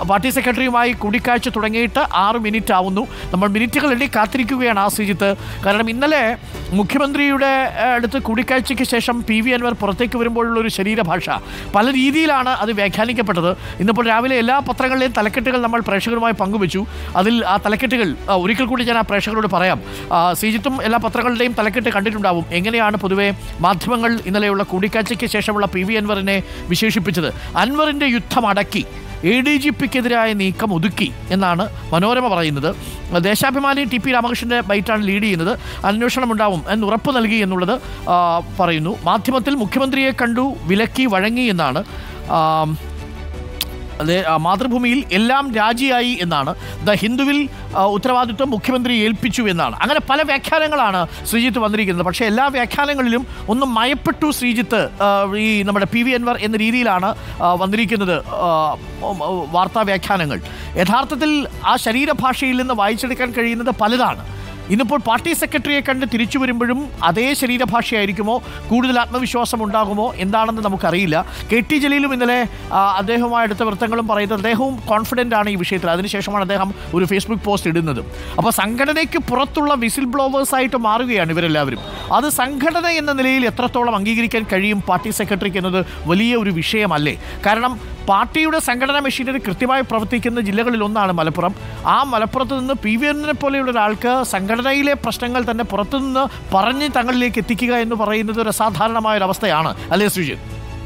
party സെക്രട്ടറിയുമായി കൂടിക്കാഴ്ച തുടങ്ങിയിട്ട് ആറ് മിനിറ്റ് ആവുന്നു നമ്മൾ മിനിറ്റുകൾ എണ്ണി കാത്തിരിക്കുകയാണ് ആ ശ്രീജിത്ത് കാരണം ഇന്നലെ മുഖ്യമന്ത്രിയുടെ ഏഹ്, അടുത്ത് കൂടിക്കാഴ്ചയ്ക്ക് ശേഷം പി വി അൻവർ പുറത്തേക്ക് വരുമ്പോഴുള്ള ഒരു ശരീരഭാഷ പല രീതിയിലാണ് അത് വ്യാഖ്യാനിക്കപ്പെട്ടത് ഇന്നിപ്പോൾ രാവിലെ എല്ലാ പത്രങ്ങളിലെയും തലക്കെട്ടുകൾ നമ്മൾ പ്രേക്ഷകരുമായി പങ്കുവച്ചു അതിൽ ആ തലക്കെട്ടുകൾ ആ, ഒരിക്കൽ കൂടി ഞാൻ ആ പ്രേക്ഷകരോട് പറയാം ആ, ശ്രീജിത്തും എല്ലാ പത്രങ്ങളുടെയും തലക്കെട്ട് കണ്ടിട്ടുണ്ടാവും എങ്ങനെയാണ് പൊതുവെ മാധ്യമങ്ങൾ ഇന്നലെയുള്ള കൂടിക്കാഴ്ചയ്ക്ക് ശേഷമുള്ള പി വി അൻവറിനെ വിശേഷിപ്പിച്ചത് അൻവറിൻ്റെ യുദ്ധം അടക്കി എ ഡി ജി പിക്കെതിരായ നീക്കം ഒതുക്കി എന്നാണ് മനോരമ പറയുന്നത് ദേശാഭിമാനി ടി പി രാമകൃഷ്ണൻ്റെ ബൈറ്റാണ് ലീഡ് ചെയ്യുന്നത് അന്വേഷണം ഉണ്ടാവും എന്ന് ഉറപ്പ് നൽകി എന്നുള്ളത് ആ, പറയുന്നു മാധ്യമത്തിൽ മുഖ്യമന്ത്രിയെ കണ്ടു വിലക്കി വഴങ്ങി എന്നാണ് ആ, അതെ ആ, മാതൃഭൂമിയിൽ എല്ലാം രാജിയായി എന്നാണ് ദ ഹിന്ദുവിൽ ആ, ഉത്തരവാദിത്വം മുഖ്യമന്ത്രി ഏൽപ്പിച്ചു എന്നാണ് അങ്ങനെ പല വ്യാഖ്യാനങ്ങളാണ് ശ്രീജിത്ത് വന്നിരിക്കുന്നത് പക്ഷേ എല്ലാ വ്യാഖ്യാനങ്ങളിലും ഒന്ന് മയപ്പെട്ടു ശ്രീജിത്ത് ആ, ഈ നമ്മുടെ പി വി അൻവർ എന്ന രീതിയിലാണ് ആ, വന്നിരിക്കുന്നത് ആ, ഉം, ഉം, വാർത്താ വ്യാഖ്യാനങ്ങൾ യഥാർത്ഥത്തിൽ ആ ശരീരഭാഷയിൽ നിന്ന് വായിച്ചെടുക്കാൻ കഴിയുന്നത് പലതാണ് ഇന്നിപ്പോൾ പാർട്ടി സെക്രട്ടറിയെ കണ്ട് തിരിച്ചു വരുമ്പോഴും അതേ ശരീരഭാഷയായിരിക്കുമോ കൂടുതൽ ആത്മവിശ്വാസം ഉണ്ടാകുമോ എന്താണെന്ന് നമുക്കറിയില്ല കെ ടി ജലീലും ഇന്നലെ ആ, അദ്ദേഹവുമായി അടുത്ത വൃത്തങ്ങളും പറയുന്നത് അദ്ദേഹവും കോൺഫിഡൻ്റ് ആണ് ഈ വിഷയത്തിൽ അതിനുശേഷമാണ് അദ്ദേഹം ഒരു ഫേസ്ബുക്ക് പോസ്റ്റ് ഇടുന്നത് അപ്പോൾ സംഘടനയ്ക്ക് പുറത്തുള്ള വിസിൽ ബ്ലോവേഴ്സായിട്ട് മാറുകയാണ് ഇവരെല്ലാവരും അത് സംഘടന എന്ന നിലയിൽ എത്രത്തോളം അംഗീകരിക്കാൻ കഴിയും പാർട്ടി സെക്രട്ടറിക്ക് എന്നത് വലിയ ഒരു വിഷയമല്ലേ കാരണം പാർട്ടിയുടെ സംഘടനാ മെഷീനറി കൃത്യമായി പ്രവർത്തിക്കുന്ന ജില്ലകളിൽ ഒന്നാണ് മലപ്പുറം ആ മലപ്പുറത്ത് നിന്ന് പി വി എന്നെ പോലെയുള്ള ഒരാൾക്ക് സംഘടനയിലെ പ്രശ്നങ്ങൾ തന്നെ പുറത്തുനിന്ന് പറഞ്ഞ് തങ്ങളിലേക്ക് എത്തിക്കുക എന്ന് പറയുന്നത് ഒരു അസാധാരണമായ ഒരു അവസ്ഥയാണ് അല്ലേ ശ്രീജിത്ത്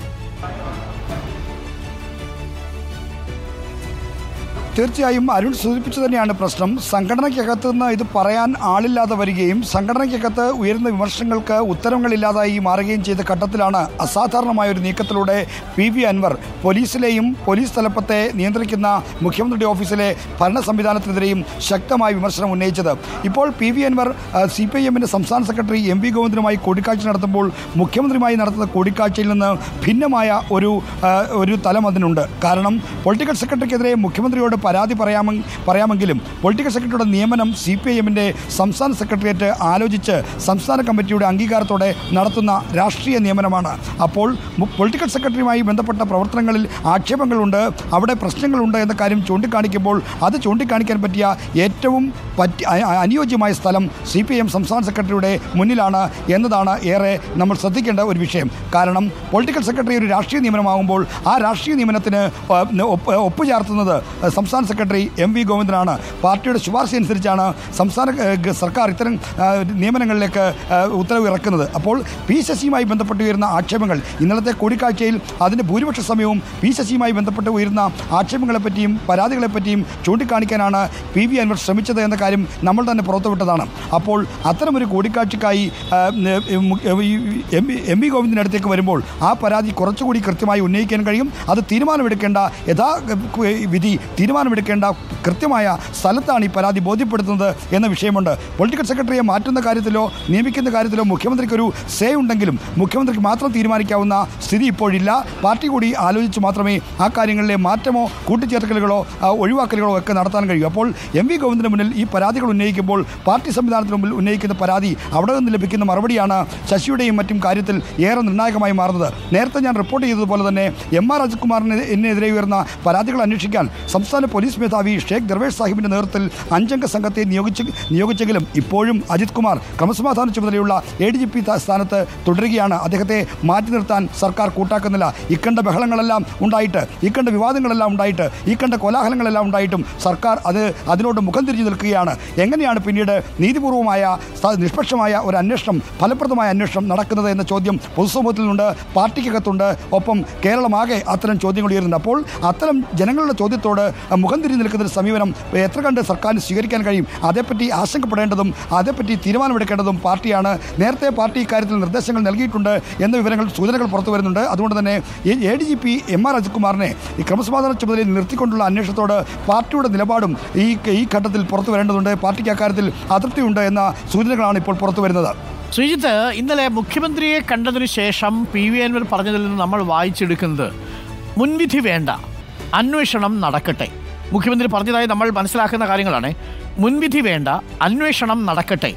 തീർച്ചയായും അരുൺ സൂചിപ്പിച്ചു തന്നെയാണ് പ്രശ്നം സംഘടനയ്ക്കകത്ത് നിന്ന് ഇത് പറയാൻ ആളില്ലാതെ വരികയും സംഘടനയ്ക്കകത്ത് ഉയരുന്ന വിമർശനങ്ങൾക്ക് ഉത്തരങ്ങളില്ലാതായി മാറുകയും ചെയ്ത ഘട്ടത്തിലാണ് അസാധാരണമായ ഒരു നീക്കത്തിലൂടെ പി വി അൻവർ പോലീസിലെയും പോലീസ് തലപ്പത്തെ നിയന്ത്രിക്കുന്ന മുഖ്യമന്ത്രിയുടെ ഓഫീസിലെ ഭരണ സംവിധാനത്തിനെതിരെയും ശക്തമായ വിമർശനം ഉന്നയിച്ചത് ഇപ്പോൾ P V Anvar C P I എമ്മിൻ്റെ സംസ്ഥാന സെക്രട്ടറി എം വി ഗോവിന്ദനുമായി കൂടിക്കാഴ്ച നടത്തുമ്പോൾ മുഖ്യമന്ത്രിയുമായി നടത്തുന്ന കൂടിക്കാഴ്ചയിൽ നിന്ന് ഭിന്നമായ ഒരു ആ, ഒരു തലം അതിനുണ്ട് കാരണം പൊളിറ്റിക്കൽ സെക്രട്ടറിക്കെതിരെ മുഖ്യമന്ത്രിയോട് പരാതി പറയാമെ പറയാമെങ്കിലും പൊളിറ്റിക്കൽ സെക്രട്ടറിയുടെ നിയമനം സി പി ഐ എമ്മിൻ്റെ സംസ്ഥാന സെക്രട്ടേറിയറ്റ് ആലോചിച്ച് സംസ്ഥാന കമ്മിറ്റിയുടെ അംഗീകാരത്തോടെ നടത്തുന്ന രാഷ്ട്രീയ നിയമനമാണ് അപ്പോൾ മു- പൊളിറ്റിക്കൽ സെക്രട്ടറിയുമായി ബന്ധപ്പെട്ട പ്രവർത്തനങ്ങളിൽ ആക്ഷേപങ്ങളുണ്ട് അവിടെ പ്രശ്നങ്ങളുണ്ട് എന്ന കാര്യം ചൂണ്ടിക്കാണിക്കുമ്പോൾ അത് ചൂണ്ടിക്കാണിക്കാൻ പറ്റിയ ഏറ്റവും പറ്റി അ- അ- അനുയോജ്യമായ സ്ഥലം സി പി എം സംസ്ഥാന സെക്രട്ടറിയുടെ മുന്നിലാണ് എന്നതാണ് ഏറെ നമ്മൾ ശ്രദ്ധിക്കേണ്ട ഒരു വിഷയം കാരണം പൊളിറ്റിക്കൽ സെക്രട്ടറി ഒരു രാഷ്ട്രീയ നിയമനമാകുമ്പോൾ ആ രാഷ്ട്രീയ നിയമനത്തിന് ആ, ഒപ്പ് ഒപ്പുചേർത്തുന്നത് സംസ്ഥാന സെക്രട്ടറി എം വി ഗോവിന്ദനാണ് പാർട്ടിയുടെ ശുപാർശ അനുസരിച്ചാണ് സംസ്ഥാന ഏ, ഗ- സർക്കാർ ഇത്തരം ആ, നിയമനങ്ങളിലേക്ക് ആ, ഉത്തരവ് ഇറക്കുന്നത് അപ്പോൾ പി ശശിയുമായി ബന്ധപ്പെട്ട് ഉയരുന്ന ആക്ഷേപങ്ങൾ ഇന്നലത്തെ കൂടിക്കാഴ്ചയിൽ അതിൻ്റെ ഭൂരിപക്ഷ സമയവും പി ശശിയുമായി ബന്ധപ്പെട്ട് ഉയരുന്ന ആക്ഷേപങ്ങളെപ്പറ്റിയും പരാതികളെപ്പറ്റിയും ചൂണ്ടിക്കാണിക്കാനാണ് പി വി അൻവർ ശ്രമിച്ചത് എന്ന കാര്യം നമ്മൾ തന്നെ പുറത്തുവിട്ടതാണ് അപ്പോൾ അത്തരമൊരു കൂടിക്കാഴ്ചയ്ക്കായി ആ, ഏ, മു- ഈ എം വി- എം വി ഗോവിന്ദിൻ്റെ അടുത്തേക്ക് വരുമ്പോൾ ആ പരാതി കുറച്ചുകൂടി കൃത്യമായി ഉന്നയിക്കാൻ കഴിയും അത് തീരുമാനമെടുക്കേണ്ട യഥാ വിധി തീരുമാനമെടുക്കേണ്ട കൃത്യമായ സ്ഥലത്താണ് ഈ പരാതി ബോധ്യപ്പെടുത്തുന്നത് എന്ന വിഷയമുണ്ട് പൊളിറ്റിക്കൽ സെക്രട്ടറിയെ മാറ്റുന്ന കാര്യത്തിലോ നിയമിക്കുന്ന കാര്യത്തിലോ മുഖ്യമന്ത്രിക്കൊരു സേ ഉണ്ടെങ്കിലും മുഖ്യമന്ത്രിക്ക് മാത്രം തീരുമാനിക്കാവുന്ന സ്ഥിതി ഇപ്പോഴില്ല പാർട്ടി കൂടി ആലോചിച്ച് മാത്രമേ ആ കാര്യങ്ങളിലെ മാറ്റമോ കൂട്ടിച്ചേർക്കലുകളോ ആ, ഒഴിവാക്കലുകളോ ഒക്കെ നടത്താൻ കഴിയൂ അപ്പോൾ എം വി ഗോവിന്ദന് മുന്നിൽ ഈ പരാതികൾ ഉന്നയിക്കുമ്പോൾ പാർട്ടി സംവിധാനത്തിന് മുമ്പിൽ ഉന്നയിക്കുന്ന പരാതി അവിടെ നിന്ന് ലഭിക്കുന്ന മറുപടിയാണ് ശശിയുടെയും മറ്റും കാര്യത്തിൽ ഏറെ നിർണായകമായി മാറുന്നത് നേരത്തെ ഞാൻ റിപ്പോർട്ട് ചെയ്തതുപോലെ തന്നെ എം ആർ രാജകുമാറിന് എതിരെ ഉയർന്ന പരാതികൾ അന്വേഷിക്കാൻ സംസ്ഥാന പോലീസ് മേധാവി ഷേഖ് ദർവേഷ് സാഹിബിന്റെ നേതൃത്വത്തിൽ അഞ്ചംഗ സംഘത്തെ നിയോഗിച്ച് നിയോഗിച്ചെങ്കിലും ഇപ്പോഴും അജിത് കുമാർ ക്രമസമാധാന ചുമതലയുള്ള എ ഡി ജി പി സ്ഥാനത്ത് തുടരുകയാണ് അദ്ദേഹത്തെ മാറ്റി നിർത്താൻ സർക്കാർ കൂട്ടാക്കുന്നില്ല ഇക്കണ്ട ബഹളങ്ങളെല്ലാം ഉണ്ടായിട്ട് ഇക്കണ്ട വിവാദങ്ങളെല്ലാം ഉണ്ടായിട്ട് ഇക്കണ്ട കോലാഹലങ്ങളെല്ലാം ഉണ്ടായിട്ടും സർക്കാർ അത് അതിനോട് മുഖം തിരിഞ്ഞു നിൽക്കുകയാണ് എങ്ങനെയാണ് പിന്നീട് നീതിപൂർവമായ സ- നിഷ്പക്ഷമായ ഒരു അന്വേഷണം ഫലപ്രദമായ അന്വേഷണം നടക്കുന്നത് എന്ന ചോദ്യം പൊതുസമൂഹത്തിലുണ്ട് പാർട്ടിക്കകത്തുണ്ട് ഒപ്പം കേരളമാകെ അത്തരം ചോദ്യങ്ങൾ ഉയരുന്നുണ്ട് അപ്പോൾ അത്തരം ജനങ്ങളുടെ ചോദ്യത്തോട് മുഖം തിരിഞ്ഞു നിൽക്കുന്ന ഒരു സമീപനം എത്ര കണ്ട് സർക്കാരിന് സ്വീകരിക്കാൻ കഴിയും അതേപ്പറ്റി ആശങ്കപ്പെടേണ്ടതും അതേപ്പറ്റി തീരുമാനമെടുക്കേണ്ടതും പാർട്ടിയാണ് നേരത്തെ പാർട്ടി ഇക്കാര്യത്തിൽ നിർദ്ദേശങ്ങൾ നൽകിയിട്ടുണ്ട് എന്ന വിവരങ്ങൾ സൂചനകൾ പുറത്തു വരുന്നുണ്ട് അതുകൊണ്ട് തന്നെ A D G P M R അജിത്കുമാറിനെ ഈ ക്രമസമാധാന ചുമതലയിൽ നിർത്തിക്കൊണ്ടുള്ള അന്വേഷണത്തോട് പാർട്ടിയുടെ നിലപാടും ഈ ഈ ഘട്ടത്തിൽ പുറത്തു വരേണ്ടതുണ്ട് പാർട്ടിക്ക് അക്കാര്യത്തിൽ അതൃപ്തിയുണ്ട് എന്ന സൂചനകളാണ് ഇപ്പോൾ പുറത്തു വരുന്നത് ശ്രീജിത്ത് ഇന്നലെ മുഖ്യമന്ത്രിയെ കണ്ടതിന് ശേഷം പി വി അൻവർ പറഞ്ഞതിൽ നിന്ന് നമ്മൾ വായിച്ചെടുക്കുന്നത് മുൻവിധി വേണ്ട അന്വേഷണം നടക്കട്ടെ മുഖ്യമന്ത്രി പറഞ്ഞതായി നമ്മൾ മനസ്സിലാക്കുന്ന കാര്യങ്ങളാണ് മുൻവിധി വേണ്ട അന്വേഷണം നടക്കട്ടെ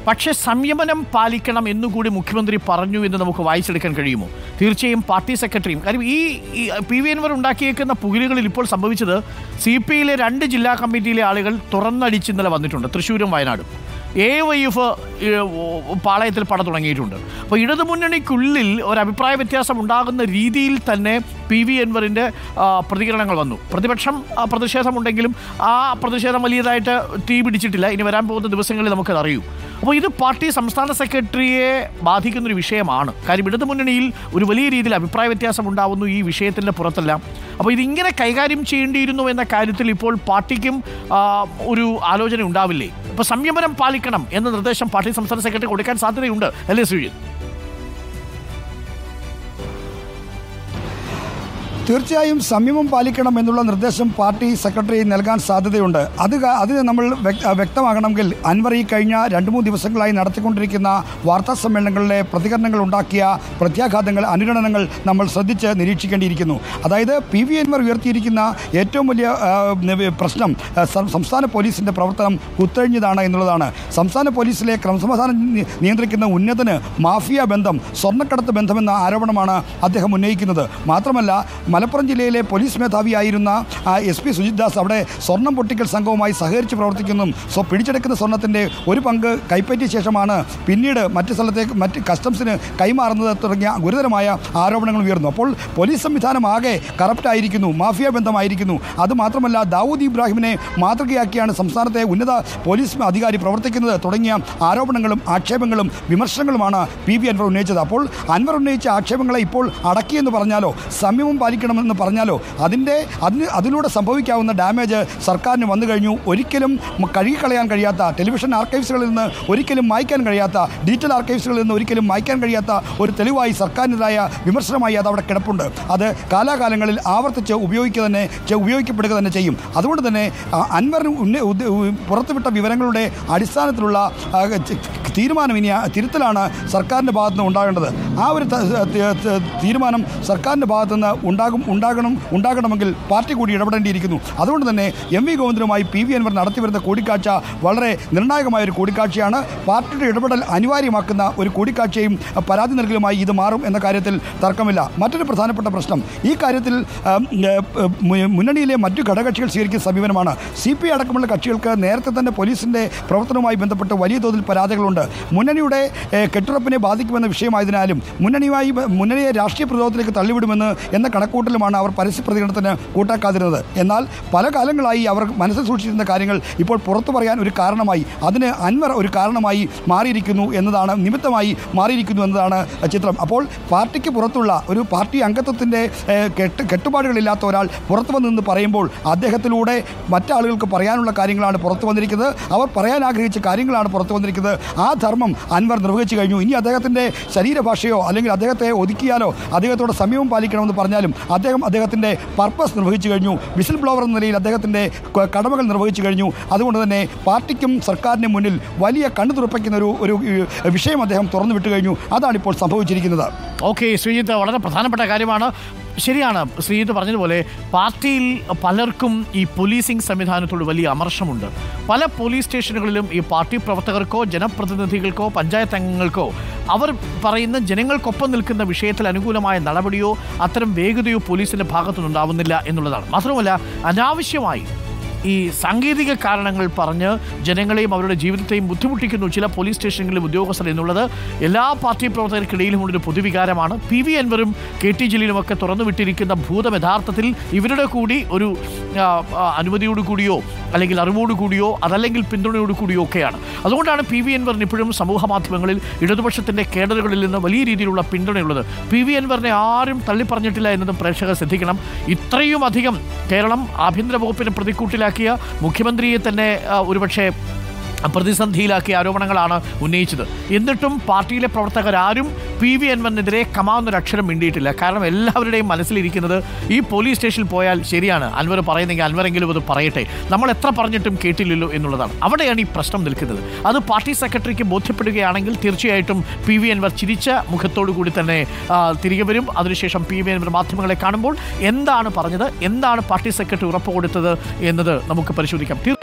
പക്ഷേ സംയമനം പാലിക്കണം എന്നുകൂടി മുഖ്യമന്ത്രി പറഞ്ഞു എന്ന് നമുക്ക് വായിച്ചെടുക്കാൻ കഴിയുമോ തീർച്ചയായും പാർട്ടി സെക്രട്ടറിയും കാര്യം ഈ ഈ പി വി എൻവർ ഉണ്ടാക്കിയേക്കുന്ന പുകിലുകളിൽ ഇപ്പോൾ സംഭവിച്ചത് സി പി ഐയിലെ രണ്ട് ജില്ലാ കമ്മിറ്റിയിലെ ആളുകൾ തുറന്നടിച്ച് ഇന്നലെ വന്നിട്ടുണ്ട് തൃശ്ശൂരും വയനാടും എ വൈ എഫ് പാളയത്തിൽ പട തുടങ്ങിയിട്ടുണ്ട് അപ്പോൾ ഇടതുമുന്നണിക്കുള്ളിൽ ഒരു അഭിപ്രായ വ്യത്യാസം ഉണ്ടാകുന്ന രീതിയിൽ തന്നെ പി വി എൻവറിൻ്റെ പ്രതികരണങ്ങൾ വന്നു പ്രതിപക്ഷം ആ, പ്രതിഷേധമുണ്ടെങ്കിലും ആ പ്രതിഷേധം വലിയതായിട്ട് തീ പിടിച്ചിട്ടില്ല ഇനി വരാൻ പോകുന്ന ദിവസങ്ങളിൽ നമുക്കത് അറിയൂ അപ്പോൾ ഇത് പാർട്ടി സംസ്ഥാന സെക്രട്ടറിയെ ബാധിക്കുന്നൊരു വിഷയമാണ് കാര്യം ഇടതുമുന്നണിയിൽ ഒരു വലിയ രീതിയിൽ അഭിപ്രായ വ്യത്യാസം ഉണ്ടാവുന്നു ഈ വിഷയത്തിൻ്റെ പുറത്തെല്ലാം അപ്പോൾ ഇതിങ്ങനെ കൈകാര്യം ചെയ്യേണ്ടിയിരുന്നു എന്ന കാര്യത്തിൽ ഇപ്പോൾ പാർട്ടിക്കും ആ, ഒരു ആലോചന ഉണ്ടാവില്ലേ ഇപ്പോൾ സംയമനം പാലിക്കണം എന്ന നിർദ്ദേശം പാർട്ടി സംസ്ഥാന സെക്രട്ടറി കൊടുക്കാൻ സാധ്യതയുണ്ട് അല്ലേ സുജിത് തീർച്ചയായും സംയമം പാലിക്കണം എന്നുള്ള നിർദ്ദേശം പാർട്ടി സെക്രട്ടറി നൽകാൻ സാധ്യതയുണ്ട് അത് ക- അതിന് നമ്മൾ വ്യക്ത- വ്യക്തമാകണമെങ്കിൽ അൻവർ ഈ കഴിഞ്ഞ രണ്ട് മൂന്ന് ദിവസങ്ങളായി നടത്തിക്കൊണ്ടിരിക്കുന്ന വാർത്താ സമ്മേളനങ്ങളിലെ പ്രതികരണങ്ങൾ ഉണ്ടാക്കിയ പ്രത്യാഘാതങ്ങൾ അനുരണനങ്ങൾ നമ്മൾ ശ്രദ്ധിച്ച് നിരീക്ഷിക്കേണ്ടിയിരിക്കുന്നു അതായത് പി വി അൻവർ ഉയർത്തിയിരിക്കുന്ന ഏറ്റവും വലിയ ആ, ന- പ്രശ്നം ആ, സം- സംസ്ഥാന പോലീസിൻ്റെ പ്രവർത്തനം കുത്തഴിഞ്ഞതാണ് എന്നുള്ളതാണ് സംസ്ഥാന പോലീസിലെ ക്രമസമാധാനം നി- നിയന്ത്രിക്കുന്ന ഉന്നതന് മാഫിയ ബന്ധം സ്വർണ്ണക്കടത്ത് ബന്ധമെന്ന ആരോപണമാണ് അദ്ദേഹം ഉന്നയിക്കുന്നത് മാത്രമല്ല മലപ്പുറം ജില്ലയിലെ പോലീസ് മേധാവിയായിരുന്ന എസ് പി സുജിത് ദാസ് അവിടെ സ്വർണം പൊട്ടിക്കൽ സംഘവുമായി സഹകരിച്ച് പ്രവർത്തിക്കുന്നു സോ പിടിച്ചെടുക്കുന്ന സ്വർണത്തിൻ്റെ ഒരു പങ്ക് കൈപ്പറ്റിയ ശേഷമാണ് പിന്നീട് മറ്റ് സ്ഥലത്തേക്ക് മറ്റ് കസ്റ്റംസിന് കൈമാറുന്നത് തുടങ്ങിയ ഗുരുതരമായ ആരോപണങ്ങൾ ഉയർന്നു അപ്പോൾ പോലീസ് സംവിധാനം ആകെ കറപ്റ്റായിരിക്കുന്നു മാഫിയ ബന്ധമായിരിക്കുന്നു അതുമാത്രമല്ല ദാവൂദ് ഇബ്രാഹിമിനെ മാതൃകയാക്കിയാണ് സംസ്ഥാനത്തെ ഉന്നത പോലീസ് അധികാരി പ്രവർത്തിക്കുന്നത് തുടങ്ങിയ ആരോപണങ്ങളും ആക്ഷേപങ്ങളും വിമർശനങ്ങളുമാണ് പി വി അൻവർ ഉന്നയിച്ചത് അപ്പോൾ അൻവർ ഉന്നയിച്ച ആക്ഷേപങ്ങളെ ഇപ്പോൾ അടക്കിയെന്ന് പറഞ്ഞാലോ സംയമം പാലിക്കണമെന്ന് പറഞ്ഞാലോ അതിൻ്റെ അതിന് അതിലൂടെ സംഭവിക്കാവുന്ന ഡാമേജ് സർക്കാരിന് വന്നു കഴിഞ്ഞു ഒരിക്കലും മ- കഴുകിക്കളയാൻ കഴിയാത്ത ടെലിവിഷൻ ആർക്കൈവ്സുകളിൽ നിന്ന് ഒരിക്കലും മായ്ക്കാൻ കഴിയാത്ത ഡിജിറ്റൽ ആർക്കൈവ്സുകളിൽ നിന്ന് ഒരിക്കലും മായ്ക്കാൻ കഴിയാത്ത ഒരു തെളിവായി സർക്കാരിനെതിരായ വിമർശനമായി അത് അവിടെ കിടപ്പുണ്ട് അത് കാലാകാലങ്ങളിൽ ആവർത്തിച്ച് ഉപയോഗിക്കുക തന്നെ ചെ- ഉപയോഗിക്കപ്പെടുക തന്നെ ചെയ്യും അതുകൊണ്ട് തന്നെ ആ, അൻവറിന് ഉന്ന ഉദ്ദ- ഉ- പുറത്തുവിട്ട വിവരങ്ങളുടെ അടിസ്ഥാനത്തിലുള്ള ആ, ചെ- തീരുമാനം ഇനി ആ തിരുത്തലാണ് സർക്കാരിൻ്റെ ഭാഗത്ത് നിന്ന് ഉണ്ടാകേണ്ടത് ആ ഒരു ത- ത- ത- തീരുമാനം സർക്കാരിൻ്റെ ഭാഗത്തു നിന്ന് ഉണ്ടാകും ഉണ്ടാകണം ഉണ്ടാകണമെങ്കിൽ പാർട്ടി കൂടി ഇടപെടേണ്ടിയിരിക്കുന്നു അതുകൊണ്ട് തന്നെ എം വി ഗോവിന്ദനുമായി പി വി അൻവർ നടത്തിവരുന്ന കൂടിക്കാഴ്ച വളരെ നിർണായകമായ ഒരു കൂടിക്കാഴ്ചയാണ് പാർട്ടിയുടെ ഇടപെടൽ അനിവാര്യമാക്കുന്ന ഒരു കൂടിക്കാഴ്ചയും അഹ്, പരാതി നൽകലുമായി ഇത് മാറും എന്ന കാര്യത്തിൽ തർക്കമില്ല മറ്റൊരു പ്രധാനപ്പെട്ട പ്രശ്നം ഈ കാര്യത്തിൽ ആം, ഏഹ്, മു- മുന്നണിയിലെ മറ്റു ഘടകകക്ഷികൾ സ്വീകരിക്കുന്ന സമീപനമാണ് സി പി അടക്കമുള്ള കക്ഷികൾക്ക് നേരത്തെ തന്നെ പോലീസിൻ്റെ പ്രവർത്തനവുമായി ബന്ധപ്പെട്ട് വലിയ തോതിൽ പരാതികളുണ്ട് മുന്നണിയുടെ ഏഹ്, കെട്ടുറപ്പിനെ ബാധിക്കുമെന്ന വിഷയമായതിനാലും മുന്നണിയുമായി ബ- മുന്നണിയെ രാഷ്ട്രീയ പ്രതിരോധത്തിലേക്ക് തള്ളിവിടുമെന്ന് എന്ന കണക്കൂട്ടലുമാണ് അവർ പരസ്യ പ്രതികരണത്തിന് കൂട്ടാക്കാതിരുന്നത് എന്നാൽ പല കാലങ്ങളായി അവർ മനസ്സിൽ സൂക്ഷിച്ചിരുന്ന കാര്യങ്ങൾ ഇപ്പോൾ പുറത്തു പറയാൻ ഒരു കാരണമായി അതിന് അൻവർ ഒരു കാരണമായി മാറിയിരിക്കുന്നു എന്നതാണ് നിമിത്തമായി മാറിയിരിക്കുന്നു എന്നതാണ് ചിത്രം അപ്പോൾ പാർട്ടിക്ക് പുറത്തുള്ള ഒരു പാർട്ടി അംഗത്വത്തിൻ്റെ ഏഹ്, കെട്ട് കെട്ടുപാടുകളില്ലാത്ത ഒരാൾ പുറത്തു വന്ന് നിന്ന് പറയുമ്പോൾ അദ്ദേഹത്തിലൂടെ മറ്റാളുകൾക്ക് പറയാനുള്ള കാര്യങ്ങളാണ് പുറത്തു വന്നിരിക്കുന്നത് അവർ പറയാൻ ആഗ്രഹിച്ച കാര്യങ്ങളാണ് പുറത്തു വന്നിരിക്കുന്നത് ആ ധർമ്മം അൻവർ നിർവഹിച്ചു കഴിഞ്ഞു ഇനി അദ്ദേഹത്തിൻ്റെ ശരീരഭാഷയോ അല്ലെങ്കിൽ അദ്ദേഹത്തെ ഒതുക്കിയാലോ അദ്ദേഹത്തോട് സമയവും പാലിക്കണമെന്ന് പറഞ്ഞാലും അദ്ദേഹം അദ്ദേഹത്തിൻ്റെ പർപ്പസ് നിർവഹിച്ചു കഴിഞ്ഞു വിസിൽ ബ്ലോവർ എന്ന നിലയിൽ അദ്ദേഹത്തിൻ്റെ ക- കടമകൾ നിർവഹിച്ചു കഴിഞ്ഞു അതുകൊണ്ട് തന്നെ പാർട്ടിക്കും സർക്കാരിനും മുന്നിൽ വലിയ കണ്ണു തുറപ്പിക്കുന്ന ഒരു ഒരു ഏഹ്, വിഷയം അദ്ദേഹം തുറന്നു വിട്ടു കഴിഞ്ഞു അതാണ് ഇപ്പോൾ സംഭവിച്ചിരിക്കുന്നത് ഓക്കെ ശ്രീജിത്ത് വളരെ പ്രധാനപ്പെട്ട കാര്യമാണ് ശരിയാണ് ശ്രീജിത്ത് പറഞ്ഞതുപോലെ പാർട്ടിയിൽ പലർക്കും ഈ പോലീസിംഗ് സംവിധാനത്തോട് വലിയ അമർഷമുണ്ട് പല പോലീസ് സ്റ്റേഷനുകളിലും ഈ പാർട്ടി പ്രവർത്തകർക്കോ ജനപ്രതിനിധികൾക്കോ പഞ്ചായത്ത് അംഗങ്ങൾക്കോ അവർ പറയുന്ന ജനങ്ങൾക്കൊപ്പം നിൽക്കുന്ന വിഷയത്തിൽ അനുകൂലമായ നടപടിയോ അത്തരം വേഗതയോ പോലീസിൻ്റെ ഭാഗത്തുനിന്നുണ്ടാവുന്നില്ല എന്നുള്ളതാണ് മാത്രമല്ല അനാവശ്യമായി ഈ സാങ്കേതിക കാരണങ്ങൾ പറഞ്ഞ് ജനങ്ങളെയും അവരുടെ ജീവിതത്തെയും ബുദ്ധിമുട്ടിക്കുന്നു ചില പോലീസ് സ്റ്റേഷനുകളിലെ ഉദ്യോഗസ്ഥർ എന്നുള്ളത് എല്ലാ പാർട്ടി പ്രവർത്തകർക്കിടയിലുമുള്ളൊരു പൊതുവികാരമാണ് പി വി അൻവറും കെ ടി ജലീലുമൊക്കെ തുറന്നു വിട്ടിരിക്കുന്ന ഭൂതം യഥാർത്ഥത്തിൽ ഇവരുടെ കൂടി ഒരു ആ, ആ, അനുമതിയോട് കൂടിയോ അല്ലെങ്കിൽ അറിവോട് കൂടിയോ അതല്ലെങ്കിൽ പിന്തുണയോട് കൂടിയോ ഒക്കെയാണ് അതുകൊണ്ടാണ് പി വി അൻവറിന് ഇപ്പോഴും സമൂഹ മാധ്യമങ്ങളിൽ ഇടതുപക്ഷത്തിൻ്റെ കേഡറുകളിൽ നിന്ന് വലിയ രീതിയിലുള്ള പിന്തുണയുള്ളത് പി വി അൻവറിനെ ആരും തള്ളിപ്പറഞ്ഞിട്ടില്ല എന്നതും പ്രേക്ഷകർ ശ്രദ്ധിക്കണം ഇത്രയും അധികം കേരളം ആഭ്യന്തര വകുപ്പിനെ പ്രതിക്കൂട്ടിലാക്കിയ മുഖ്യമന്ത്രിയെ തന്നെ ആ, ഒരുപക്ഷെ പ്രതിസന്ധിയിലാക്കിയ ആരോപണങ്ങളാണ് ഉന്നയിച്ചത് എന്നിട്ടും പാർട്ടിയിലെ പ്രവർത്തകരാരും പി വി അൻവറിനെതിരെ കമാവുന്നൊരു അക്ഷരം മിണ്ടിയിട്ടില്ല കാരണം എല്ലാവരുടെയും മനസ്സിലിരിക്കുന്നത് ഈ പോലീസ് സ്റ്റേഷനിൽ പോയാൽ ശരിയാണ് അൻവർ പറയുന്നെങ്കിൽ അൻവറെങ്കിലും അത് പറയട്ടെ നമ്മൾ എത്ര പറഞ്ഞിട്ടും കേട്ടില്ലല്ലോ എന്നുള്ളതാണ് അവിടെയാണ് ഈ പ്രശ്നം നിൽക്കുന്നത് അത് പാർട്ടി സെക്രട്ടറിക്ക് ബോധ്യപ്പെടുകയാണെങ്കിൽ തീർച്ചയായിട്ടും പി വി അൻവർ ചിരിച്ച മുഖത്തോടു കൂടി തന്നെ ആ, തിരികെ വരും അതിനുശേഷം പി വി അൻവർ മാധ്യമങ്ങളെ കാണുമ്പോൾ എന്താണ് പറഞ്ഞത് എന്താണ് പാർട്ടി സെക്രട്ടറി ഉറപ്പ് കൊടുത്തത് എന്നത് നമുക്ക് പരിശോധിക്കാം തീർ-